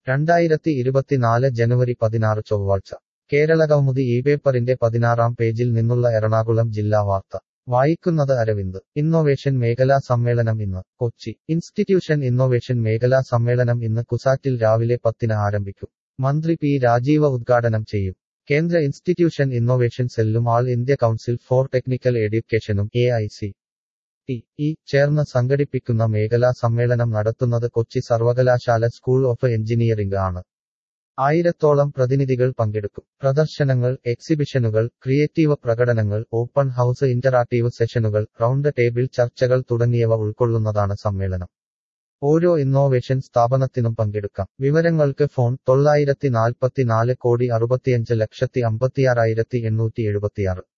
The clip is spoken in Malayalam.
രണ്ടായിരത്തി ഇരുപത്തിനാല് ജനുവരി പതിനാറ് ചൊവ്വാഴ്ച കേരള കൗമുദി ഈ പേപ്പറിന്റെ പതിനാറാം പേജിൽ നിന്നുള്ള എറണാകുളം ജില്ലാ വാർത്ത വായിക്കുന്നത് അരവിന്ദ് ഇന്നൊവേഷൻ മേഖലാ സമ്മേളനം ഇന്ന് കൊച്ചി ഇൻസ്റ്റിറ്റ്യൂഷൻ ഇന്നൊവേഷൻ മേഖലാ സമ്മേളനം ഇന്ന് കുസാറ്റിൽ രാവിലെ പത്തിന് ആരംഭിക്കും മന്ത്രി പി രാജീവ ഉദ്ഘാടനം ചെയ്യും കേന്ദ്ര ഇൻസ്റ്റിറ്റ്യൂഷൻ ഇന്നൊവേഷൻ സെല്ലും all India council for technical എഡ്യൂക്കേഷനും A I C T E ചേർന്ന് സംഘടിപ്പിക്കുന്ന മേഖലാ സമ്മേളനം നടത്തുന്നത് കൊച്ചി സർവകലാശാല സ്കൂൾ ഓഫ് എഞ്ചിനീയറിംഗ് ആണ് ആയിരത്തോളം പ്രതിനിധികൾ പങ്കെടുക്കും പ്രദർശനങ്ങൾ എക്സിബിഷനുകൾ ക്രിയേറ്റീവ് പ്രകടനങ്ങൾ ഓപ്പൺ ഹൌസ് ഇന്ററാക്റ്റീവ് സെഷനുകൾ റൗണ്ട് ടേബിൾ ചർച്ചകൾ തുടങ്ങിയവ ഉൾക്കൊള്ളുന്നതാണ് സമ്മേളനം ഓരോ ഇന്നോവേഷൻ സ്ഥാപനത്തിനും പങ്കെടുക്കാം വിവരങ്ങൾക്ക് ഫോൺ തൊള്ളായിരത്തി നാൽപ്പത്തിനാല് കോടി അറുപത്തിയഞ്ച് ലക്ഷത്തി അമ്പത്തിയാറായിരത്തി എണ്ണൂറ്റി എഴുപത്തിയാറ്